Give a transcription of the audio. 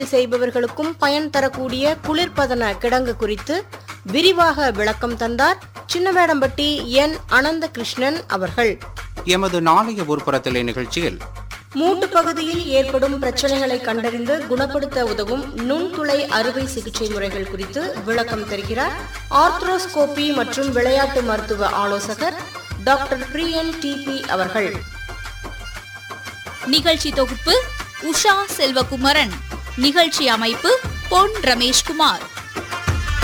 செய்பவர்களுக்கும் பயன் தரக்கூடிய குளிர்பதன கிடங்கு குறித்து விரிவாக விளக்கம் தந்தார் சின்னவேடம்பட்டி என் அனந்த கிருஷ்ணன் அவர்கள் எமது நாளைய ஊர்ப்புறத்திலே நிகழ்ச்சியில் மூட்டு பகுதியில் ஏற்படும் பிரச்சனைகளை கண்டறிந்து குணப்படுத்த உதவும் நுண்துளை அறுவை சிகிச்சை முறைகள் குறித்து விளக்கம் தருகிறார் ஆர்த்ரோஸ்கோபி மற்றும் விளையாட்டு மருத்துவ ஆலோசகர் டாக்டர் பிரியன் டிபி அவர்கள் நிகழ்ச்சி தொகுப்பு உஷா செல்வகுமரன் நிகழ்ச்சி அமைப்பு பொன் ரமேஷ்குமார்